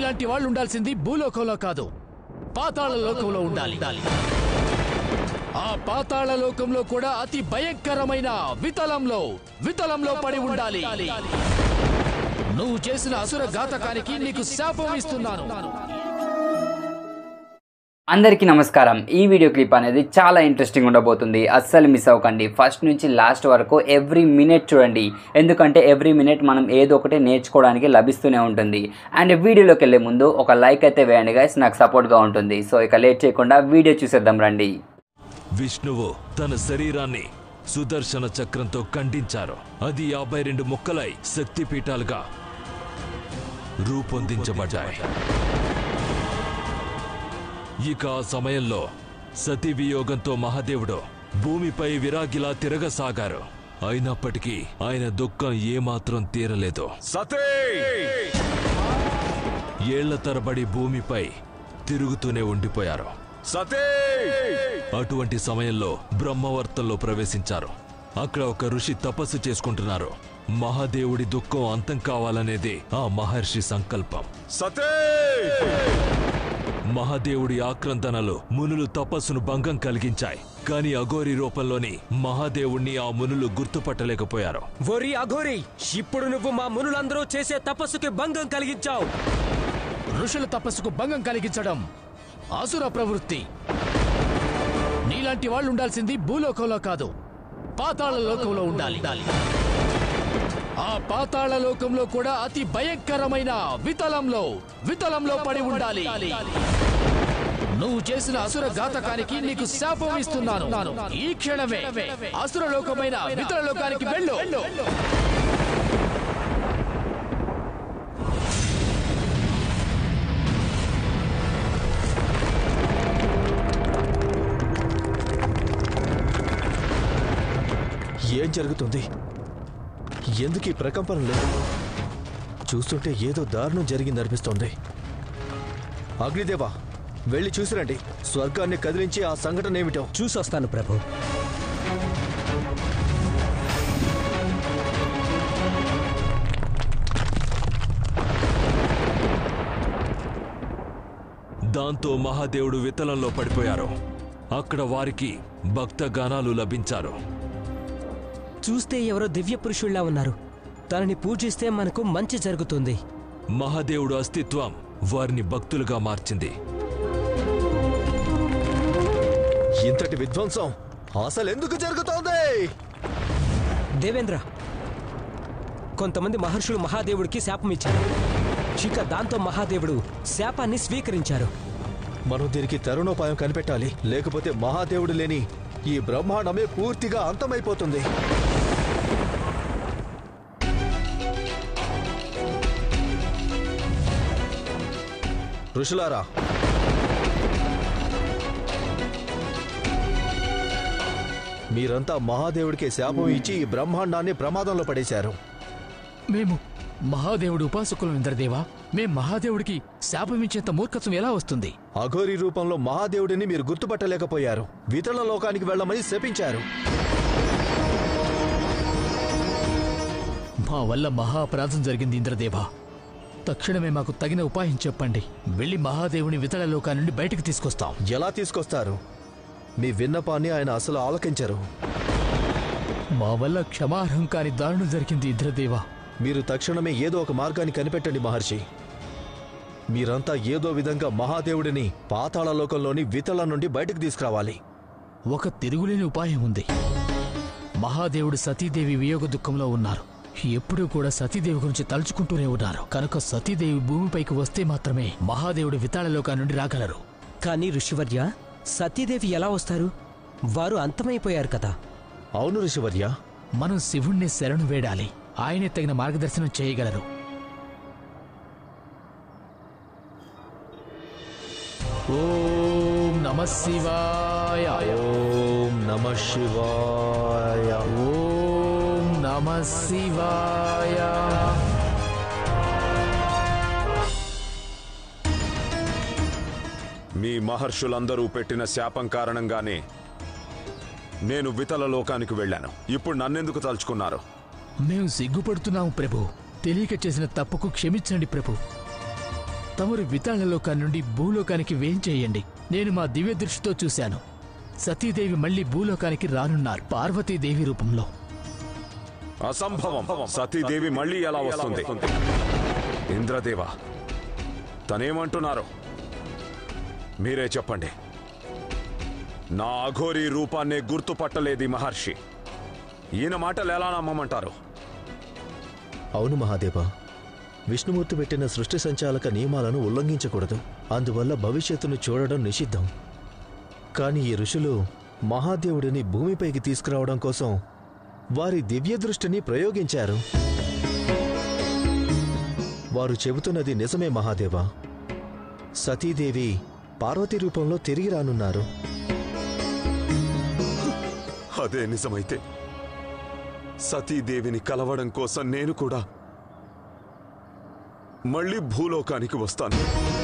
నీలాంటి వాళ్ళు ఉండాల్సింది భూలోకంలో కాదు పాతాళ లోకంలో ఉండాలి ఆ పాతాళ లోకంలో కూడా అతి భయంకరమైన వితలంలో వితలంలో పడి ఉండాలి నువ్వు చేసిన అసుర ఘాతకానికి నీకు శాపం ఇస్తున్నాను అందరికీ నమస్కారం ఈ వీడియో క్లిప్ అనేది చాలా ఇంట్రెస్టింగ్ ఉండబోతుంది అస్సలు మిస్ అవ్వకండి ఫస్ట్ నుంచి లాస్ట్ వరకు ఎవ్రీ మినిట్ చూడండి ఎందుకంటే ఎవ్రీ మినిట్ మనం ఏదో ఒకటి నేర్చుకోవడానికి లభిస్తూనే ఉంటుంది అండ్ వీడియోలోకి వెళ్ళే ముందు ఒక లైక్ అయితే వేయండి గైస్ నాకు సపోర్ట్గా ఉంటుంది సో ఇక లేట్ చేయకుండా వీడియో చూసేద్దాం రండి విష్ణువు తన శరీరాన్ని సుదర్శన చక్రంతో ఖండించారు అది యాభై రెండు ముక్కలై శక్తిపీఠాలుగా రూపొందించబడ్డాయి ఇక ఆ సమయంలో సతీ వియోగంతో మహాదేవుడు భూమిపై విరాగిలా తిరగసాగారు అయినప్పటికీ ఆయన దుఃఖం ఏమాత్రం తీరలేదు సతే ఏళ్ల తరబడి భూమిపై తిరుగుతూనే ఉండిపోయారు సతే అటువంటి సమయంలో బ్రహ్మవర్తంలో ప్రవేశించారు అక్కడ ఒక ఋషి తపస్సు చేసుకుంటున్నారు మహాదేవుడి దుఃఖం అంతం కావాలనేది ఆ మహర్షి సంకల్పం సతే మహాదేవుడి ఆక్రందనలు మునులు తపస్సును భంగం కలిగించాయి కానీ అఘోరి రూపంలోని మహాదేవుణ్ణి ఆ మునులు గుర్తుపట్టలేకపోయారు ఒరి అఘోరి ఇప్పుడు నువ్వు మా మునులందరూ చేసే తపస్సుకి భంగం కలిగించావు ఋషుల తపస్సుకు భంగం కలిగించడం అసుర ప్రవృత్తి నీలాంటి వాళ్ళు ఉండాల్సింది భూలోకంలో కాదు పాతాళ లోకంలో ఉండాలి ఆ పాతాళ లోకంలో కూడా అతి భయంకరమైన వితలంలో వితలంలో పడి ఉండాలి నువ్వు చేసిన అసుర ఘాతకానికి నీకు శాపం ఇస్తున్నాను ఈ క్షణమే అసుర లోకమైన వితల లోకానికి వెళ్ళు ఏం జరుగుతుంది ఎందుకు ఈ ప్రకంపన లేదు చూస్తుంటే ఏదో దారుణం జరిగిందనిపిస్తోంది అగ్నిదేవా వెళ్ళి చూసిరండి స్వర్గాన్ని కదిలించి ఆ సంఘటన ఏమిటో చూసొస్తాను ప్రభు దాంతో మహాదేవుడు వితలంలో పడిపోయారు అక్కడ వారికి భక్త గానాలు లభించారు చూస్తే ఎవరో దివ్య పురుషుల్లా ఉన్నారు తనని పూజిస్తే మనకు మంచి జరుగుతుంది మహాదేవుడు అస్తిత్వం వారిని భక్తులుగా మార్చింది ఇంతటి విధ్వంసం అసలు ఎందుకు జరుగుతోంది దేవేంద్ర కొంతమంది మహర్షులు మహాదేవుడికి శాపం ఇచ్చారు ఇక దాంతో మహాదేవుడు శాపాన్ని స్వీకరించారు మనం దీనికి తరుణోపాయం కనిపెట్టాలి లేకపోతే మహాదేవుడు లేని ఈ బ్రహ్మాండమే పూర్తిగా అంతమైపోతుంది ఋషులారా మీరంతా మహాదేవుడికి శాపం ఇచ్చి ఈ బ్రహ్మాండాన్ని ప్రమాదంలో పడేశారు మేము మహాదేవుడు ఉపాసకులం ఇంద్రదేవా మేం మహాదేవుడికి శాపమించేంత మూర్ఖత్వం ఎలా వస్తుంది అఘోరి రూపంలో మహాదేవుడిని మీరు గుర్తుపట్టలేకపోయారు వితల లోకానికి వెళ్ళమని శపించారు మా వల్ల మహా అపరాధం జరిగింది ఇంద్రదేవా తక్షణమే మాకు తగిన ఉపాయం చెప్పండి వెళ్ళి మహాదేవుని వితల లోకా నుండి బయటకు తీసుకొస్తాం ఎలా తీసుకొస్తారు మీ విన్నపాన్ని ఆయన అసలు ఆలకించరు మా వల్ల క్షమార్హం కాని దారుణం జరిగింది ఇంద్రదేవా మీరు తక్షణమే ఏదో ఒక మార్గాన్ని కనిపెట్టండి మహర్షి మీరంతా ఏదో విధంగా మహాదేవుడిని పాతాళ లోకంలోని వితల నుండి బయటకు తీసుకురావాలి ఒక తిరుగులేని ఉపాయం ఉంది మహాదేవుడు సతీదేవి వియోగ దుఃఖంలో ఉన్నారు ఎప్పుడూ కూడా సతీదేవి గురించి తలుచుకుంటూనే ఉన్నారు కనుక సతీదేవి భూమిపైకి వస్తే మాత్రమే మహాదేవుడు వితాళ లోకా నుండి రాగలరు కానీ ఋషివర్య సతీదేవి ఎలా వస్తారు వారు అంతమైపోయారు కదా అవును ఋషివర్య మనం శివుణ్ణి శరణు వేడాలి ఆయనే తగిన మార్గదర్శనం చేయగలరు ఓం నమ శివాయ ఓం నమ శివాయ ఓం నమ శివాయ మీ మహర్షులందరూ పెట్టిన శాపం కారణంగానే నేను వితల లోకానికి వెళ్ళాను ఇప్పుడు నన్నెందుకు తలుచుకున్నారు మేము సిగ్గుపడుతున్నాము ప్రభు తెలియక చేసిన తప్పుకు క్షమించండి ప్రభు తమరు వితాళ లోకాన్ని నుండి భూలోకానికి వేంచేయండి నేను మా దివ్య దృష్టితో చూశాను సతీదేవి మళ్ళీ భూలోకానికి రానున్నారు పార్వతీదేవి రూపంలో అసంభవం సతీదేవి మళ్ళీ ఎలా వస్తుంది ఇంద్రదేవ తనేమంటున్నారు మీరే చెప్పండి నా అఘోరి రూపాన్నే గుర్తుపట్టలేదు ఈ మహర్షి ఈయన మాటలు ఎలా నమ్మమంటారు అవును మహాదేవ విష్ణుమూర్తి పెట్టిన సృష్టి సంచాలక నియమాలను ఉల్లంఘించకూడదు అందువల్ల భవిష్యత్తును చూడడం నిషిద్ధం కానీ ఈ ఋషులు మహాదేవుడిని భూమిపైకి తీసుకురావడం కోసం వారి దివ్య దృష్టిని ప్రయోగించారు వారు చెబుతున్నది నిజమే మహాదేవ సతీదేవి పార్వతీ రూపంలో తిరిగి రానున్నారు అదే నిజమైతే సతీదేవిని కలవడం కోసం నేను కూడా మళ్ళీ భూలోకానికి వస్తాను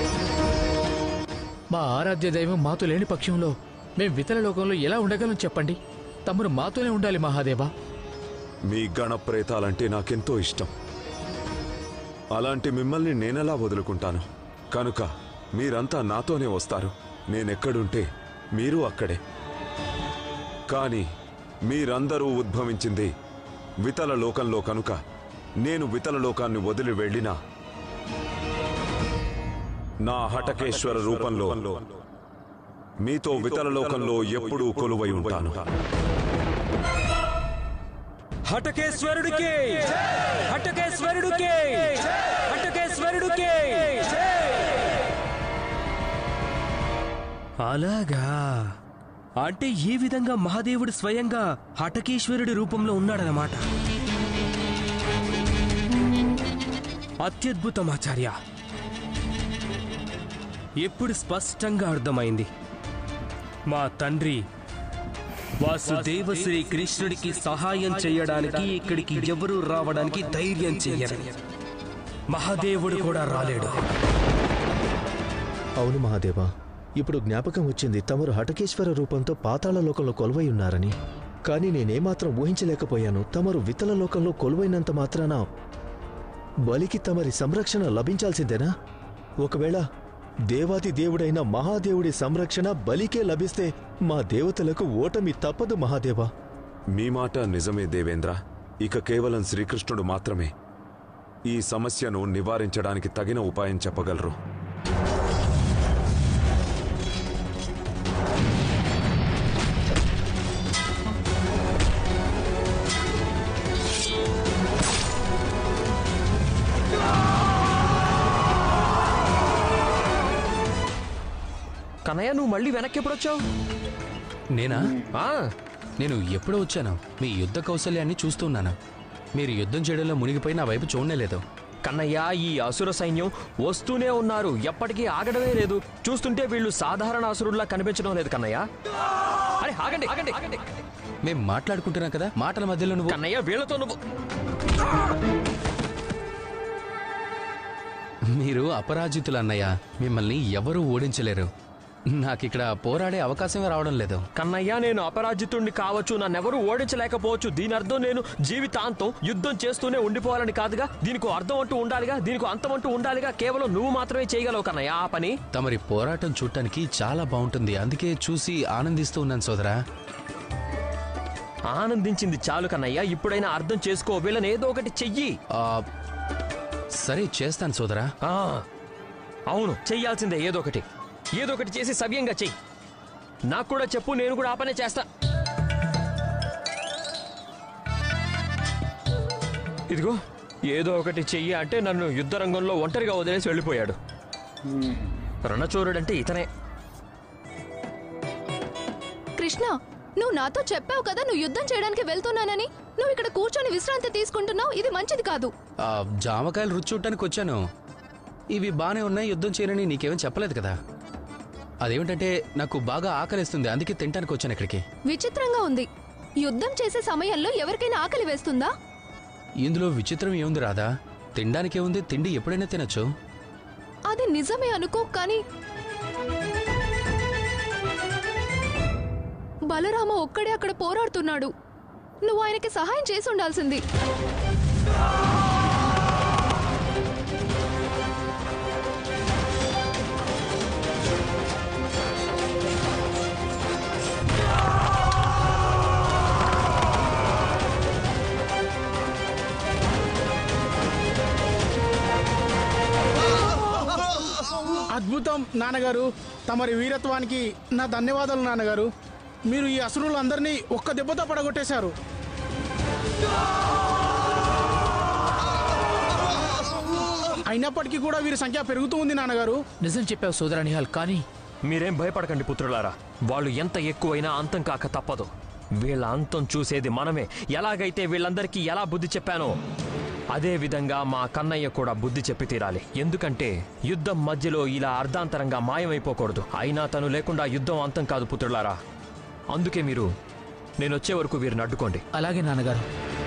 మా ఆరాధ్య దైవం మాతో లేని పక్షంలో మేం వితల లోకంలో ఎలా ఉండగలం చెప్పండి తమరు మాతోనే ఉండాలి మహాదేవా మీ గణ ప్రేతాలంటే నాకెంతో ఇష్టం అలాంటి మిమ్మల్ని నేనెలా వదులుకుంటాను కనుక మీరంతా నాతోనే వస్తారు నేనెక్కడుంటే మీరు అక్కడే కానీ మీరందరూ ఉద్భవించింది వితల లోకంలో కనుక నేను వితల లోకాన్ని వదిలి వెళ్ళినా నా హటకేశ్వర రూపంలో మీతో వితల లోకంలో ఎప్పుడూ కొలువై ఉంటాను హటకేశ్వరుడికి హటకేశ్వరుడికి హటకేశ్వరుడికి అలాగా అంటే ఈ విధంగా మహాదేవుడు స్వయంగా హటకేశ్వరుడి రూపంలో ఉన్నాడనమాట అత్యద్భుతం ఆచార్య ఇప్పుడు స్పష్టంగా అర్థమైంది మా తండ్రి వాసుదేవ శ్రీ కృష్ణుడికి సహాయం చేయడానికి ఇక్కడికి ఎవరూ రావడానికి ధైర్యం చెయ్యరు మహాదేవుడు కూడా రాలేడు అవును మహాదేవ ఇప్పుడు జ్ఞాపకం వచ్చింది తమరు హటకేశ్వర రూపంతో పాతాళ లోకంలో కొలువై ఉన్నారని కానీ నేనేమాత్రం ఊహించలేకపోయాను తమరు వితల లోకంలో కొలువైనంత మాత్రాన బలికి తమరి సంరక్షణ లభించాల్సిందేనా ఒకవేళ దేవాది దేవుడైన మహాదేవుడి సంరక్షణ బలికే లభిస్తే మా దేవతలకు ఓటమి తప్పదు మహాదేవా మీ మాట నిజమే దేవేంద్ర ఇక కేవలం శ్రీకృష్ణుడు మాత్రమే ఈ సమస్యను నివారించడానికి తగిన ఉపాయం చెప్పగలరు కన్నయ్య నువ్వు మళ్ళీ వెనక్కి ఎప్పుడు వచ్చావు నేనా నేను ఎప్పుడో వచ్చాను మీ యుద్ధ కౌశల్యాన్ని చూస్తున్నాను మీరు యుద్ధం చేయడంలో మునిగిపోయి నా వైపు చూడలేదు కన్నయ్య ఈ అసుర సైన్యం వస్తూనే ఉన్నారు ఎప్పటికీ ఆగడమే లేదు చూస్తుంటే వీళ్ళు సాధారణ అసురుల్లా కనిపించడం లేదు కన్నయ్య అరే ఆగండి ఆగండి ఆగండి మేము మాట్లాడుకుంటున్నాం కదా మాటల మధ్యలో నువ్వు కన్నయ్య వీళ్ళతో నువ్వు మీరు అపరాజితులు అన్నయ్య మిమ్మల్ని ఎవరూ ఓడించలేరు నాకిక్కడ పోరాడే అవకాశమే రావడం లేదు కన్నయ్య నేను అపరాజితుణ్ణి కావచ్చు నన్నెవరూ ఓడించలేకపోవచ్చు దీని అర్థం నేను జీవితాంతం యుద్ధం చేస్తూనే ఉండిపోవాలని కాదుగా దీనికి అర్థం అంటూ ఉండాలిగా దీనికి అంతం అంటూ ఉండాలిగా కేవలం నువ్వు మాత్రమే చేయగలవు కన్నయ్య ఆ పని తమరి పోరాటం చూడటానికి చాలా బాగుంటుంది అందుకే చూసి ఆనందిస్తూ ఉన్నాను సోదరా ఆనందించింది చాలు కన్నయ్య ఇప్పుడైనా అర్థం చేసుకో వీళ్ళని ఏదో ఒకటి చెయ్యి ఆ, సరే చేస్తాను సోదరా ఆ, అవును చెయ్యాల్సిందే ఏదో ఒకటి ఏదో ఒకటి చేసి సవ్యంగా చెయ్యి నాకు కూడా చెప్పు నేను కూడా ఆ పనే చేస్తా ఇదిగో ఏదో ఒకటి చెయ్యి అంటే నన్ను యుద్ధ రంగంలో ఒంటరిగా వదిలేసి వెళ్ళిపోయాడు రణచోరుడంటే ఇతనే కృష్ణ నువ్వు నాతో చెప్పావు కదా నువ్వు యుద్ధం చేయడానికి వెళ్తున్నానని నువ్వు ఇక్కడ కూర్చొని విశ్రాంతి తీసుకుంటున్నావు ఇది మంచిది కాదు ఆ, జామకాయలు రుచి చూడటానికి వచ్చాను ఇవి బానే ఉన్నాయి యుద్ధం చేయనని నీకేమీ చెప్పలేదు కదా అదేమిటంటే నాకు బాగా ఆకలిస్తుంది అందుకే తినడానికి వచ్చాను ఇక్కడికి విచిత్రంగా ఉంది యుద్ధం చేసే సమయంలో ఎవరికైనా ఆకలి వేస్తుందా ఇందులో విచిత్రం ఏముంది రాదా తినడానికి ఏముంది తిండి ఎప్పుడైనా తినొచ్చు అది నిజమే అనుకో కానీ బలరామ ఒక్కడే అక్కడ పోరాడుతున్నాడు నువ్వు ఆయనకి సహాయం చేసి ఉండాల్సింది అద్భుతం నాన్నగారు తమరి వీరత్వానికి నా ధన్యవాదాలు నాన్నగారు మీరు ఈ అసురులందరినీ ఒక్క దెబ్బతో పడగొట్టేశారు అయినప్పటికీ కూడా వీరి సంఖ్య పెరుగుతూ ఉంది నాన్నగారు నిజం చెప్పావు సోదరా నిహాల్ కానీ మీరేం భయపడకండి పుత్రులారా వాళ్ళు ఎంత ఎక్కువైనా అంతం కాక తప్పదు వీళ్ళ అంతం చూసేది మనమే ఎలాగైతే వీళ్ళందరికీ ఎలా బుద్ధి చెప్పానో అదే విధంగా మా కన్నయ్య కూడా బుద్ధి చెప్పి తీరాలి ఎందుకంటే యుద్ధం మధ్యలో ఇలా అర్ధాంతరంగా మాయమైపోకూడదు అయినా తను లేకుండా యుద్ధం అంతం కాదు పుత్రులారా అందుకే మీరు నేను వచ్చే వరకు వీరిని అడ్డుకోండి అలాగే నాన్నగారు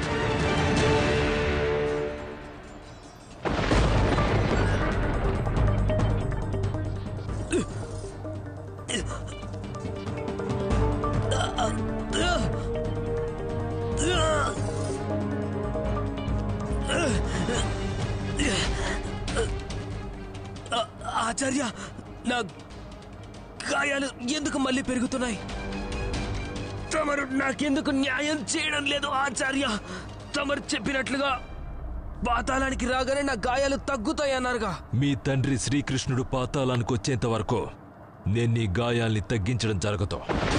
ఆచార్య నా గాయాలు ఎందుకు మళ్ళీ పెరుగుతున్నాయి తమరు నాకెందుకు న్యాయం చేయడం లేదు ఆచార్య తమరు చెప్పినట్లుగా పాతాళానికి రాగానే నా గాయాలు తగ్గుతాయి అన్నారుగా మీ తండ్రి శ్రీకృష్ణుడు పాతాళానికి వచ్చేంత వరకు నేను నీ గాయాల్ని తగ్గించడం జరగదు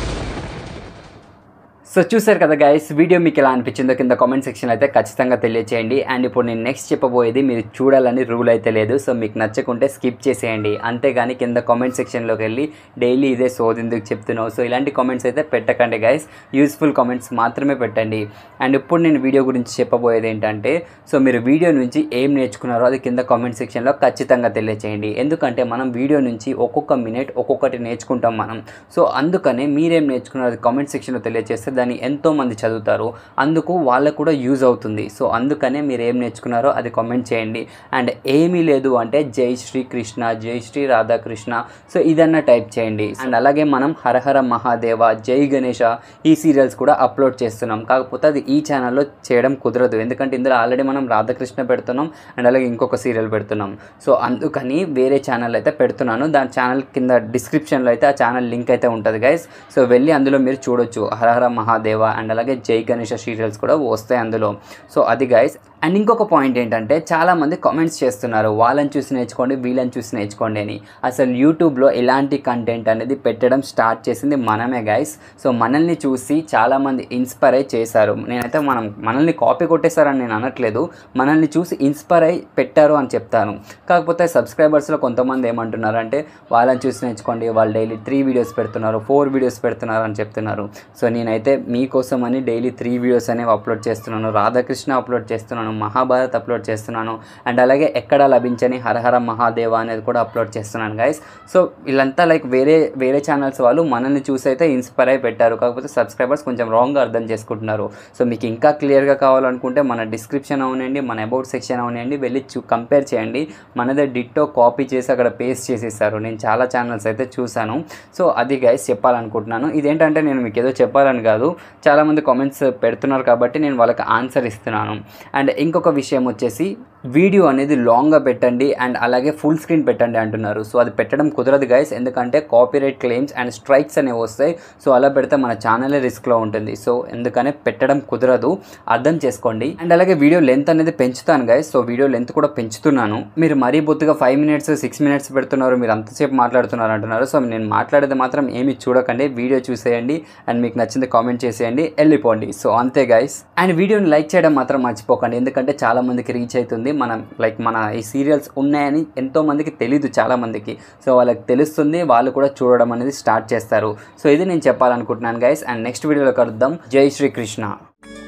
సో చూసారు కదా గైస్ వీడియో మీకు ఎలా అనిపించిందో కింద కామెంట్ సెక్షన్ అయితే ఖచ్చితంగా తెలియచేయండి అండ్ ఇప్పుడు నేను నెక్స్ట్ చెప్పబోయేది మీరు చూడాలని రూల్ అయితే లేదు సో మీకు నచ్చకుంటే స్కిప్ చేసేయండి అంతేగాని కింద కామెంట్ సెక్షన్లోకి వెళ్ళి డైలీ ఇదే సోదెందుకు చెప్తున్నావు సో ఇలాంటి కామెంట్స్ అయితే పెట్టకండి గైస్ యూస్ఫుల్ కామెంట్స్ మాత్రమే పెట్టండి అండ్ ఇప్పుడు నేను వీడియో గురించి చెప్పబోయేది ఏంటంటే సో మీరు వీడియో నుంచి ఏం నేర్చుకున్నారో అది కింద కామెంట్ సెక్షన్లో ఖచ్చితంగా తెలియచేయండి ఎందుకంటే మనం వీడియో నుంచి ఒక్కొక్క మినిట్ ఒక్కొక్కటి నేర్చుకుంటాం మనం సో అందుకనే మీరేం నేర్చుకున్నారో అది కామెంట్ సెక్షన్లో తెలియజేస్తే దాన్ని ఎంతో మంది చదువుతారు అందుకు వాళ్ళకు కూడా యూజ్ అవుతుంది సో అందుకనే మీరు ఏం నేర్చుకున్నారో అది కామెంట్ చేయండి అండ్ ఏమీ లేదు అంటే జై శ్రీ కృష్ణ జై శ్రీ రాధాకృష్ణ సో ఇదన్నా టైప్ చేయండి అండ్ అలాగే మనం హరహర మహాదేవ జై గణేష ఈ సీరియల్స్ కూడా అప్లోడ్ చేస్తున్నాం కాకపోతే అది ఈ ఛానల్లో చేయడం కుదరదు ఎందుకంటే ఇందులో ఆల్రెడీ మనం రాధాకృష్ణ పెడుతున్నాం అండ్ అలాగే ఇంకొక సీరియల్ పెడుతున్నాం సో అందుకని వేరే ఛానల్ అయితే పెడుతున్నాను దాని ఛానల్ కింద డిస్క్రిప్షన్లో అయితే ఆ ఛానల్ లింక్ అయితే ఉంటుంది గైస్ సో వెళ్ళి అందులో మీరు చూడొచ్చు హరహర మహాదేవ అండ్ అలాగే జై గణేష సీరియల్స్ కూడా వస్తాయి అందులో సో అది గైస్ అండ్ ఇంకొక పాయింట్ ఏంటంటే చాలామంది కామెంట్స్ చేస్తున్నారు వాళ్ళని చూసి నేర్చుకోండి వీళ్ళని చూసి నేర్చుకోండి అని అసలు యూట్యూబ్లో ఇలాంటి కంటెంట్ అనేది పెట్టడం స్టార్ట్ చేసింది మనమే గైస్ సో మనల్ని చూసి చాలామంది ఇన్స్పైర్ అయి చేశారు నేనైతే మనం మనల్ని కాపీ కొట్టేశారని నేను అనట్లేదు మనల్ని చూసి ఇన్స్పైర్ అయి పెట్టారు అని చెప్తాను కాకపోతే సబ్స్క్రైబర్స్లో కొంతమంది ఏమంటున్నారు అంటే వాళ్ళని చూసి నేర్చుకోండి వాళ్ళు డైలీ త్రీ వీడియోస్ పెడుతున్నారు ఫోర్ వీడియోస్ పెడుతున్నారు అని చెప్తున్నారు సో నేనైతే మీకోసం అని డైలీ త్రీ వీడియోస్ అనేవి అప్లోడ్ చేస్తున్నాను రాధాకృష్ణ అప్లోడ్ చేస్తున్నాను మహాభారత్ అప్లోడ్ చేస్తున్నాను అండ్ అలాగే ఎక్కడ లభించని హరహర మహాదేవ అనేది కూడా అప్లోడ్ చేస్తున్నాను గైస్ సో వీళ్ళంతా లైక్ వేరే వేరే ఛానల్స్ వాళ్ళు మనల్ని చూసి అయితే ఇన్స్పైర్ అయి పెట్టారు కాకపోతే సబ్స్క్రైబర్స్ కొంచెం రాంగ్గా అర్థం చేసుకుంటున్నారు సో మీకు ఇంకా క్లియర్గా కావాలనుకుంటే మన డిస్క్రిప్షన్ అవనండి మన అబౌట్ సెక్షన్ అవనండి వెళ్ళి చూ కంపేర్ చేయండి మనదే డిట్టో కాపీ చేసి అక్కడ పేస్ట్ చేసేసారు నేను చాలా ఛానల్స్ అయితే చూశాను సో అది గైస్ చెప్పాలనుకుంటున్నాను ఇదేంటంటే నేను మీకు ఏదో చెప్పాలని కాదు చాలామంది కామెంట్స్ పెడుతున్నారు కాబట్టి నేను వాళ్ళకి ఆన్సర్ ఇస్తున్నాను అండ్ ఇంకొక విషయం వచ్చేసి వీడియో అనేది లాంగ్గా పెట్టండి అండ్ అలాగే ఫుల్ స్క్రీన్ పెట్టండి అంటున్నారు సో అది పెట్టడం కుదరదు గైస్ ఎందుకంటే కాపీరైట్ క్లెయిమ్స్ అండ్ స్ట్రైక్స్ అనేవి వస్తాయి సో అలా పెడితే మన ఛానలే రిస్క్లో ఉంటుంది సో ఎందుకనే పెట్టడం కుదరదు అర్థం చేసుకోండి అండ్ అలాగే వీడియో లెంత్ అనేది పెంచుతాను గైస్ సో వీడియో లెంత్ కూడా పెంచుతున్నాను మీరు మరీ బొత్తుగా ఫైవ్ మినిట్స్ సిక్స్ మినిట్స్ పెడుతున్నారు మీరు అంతసేపు మాట్లాడుతున్నారు అంటున్నారు సో నేను మాట్లాడేది మాత్రం ఏమి చూడకండి వీడియో చూసేయండి అండ్ మీకు నచ్చింది కామెంట్ చేసేయండి వెళ్ళిపోండి సో అంతే గైస్ అండ్ వీడియోని లైక్ చేయడం మాత్రం మర్చిపోకండి ఎందుకంటే చాలా మందికి రీచ్ అవుతుంది మనం లైక్ మన ఈ సీరియల్స్ ఉన్నాయని ఎంతో మందికి తెలీదు చాలా మందికి సో వాళ్ళకి తెలుస్తుంది వాళ్ళు కూడా చూడడం అనేది స్టార్ట్ చేస్తారు సో ఇది నేను చెప్పాలనుకుంటున్నాను గైస్ అండ్ నెక్స్ట్ వీడియోలో కలుద్దాం జై శ్రీకృష్ణ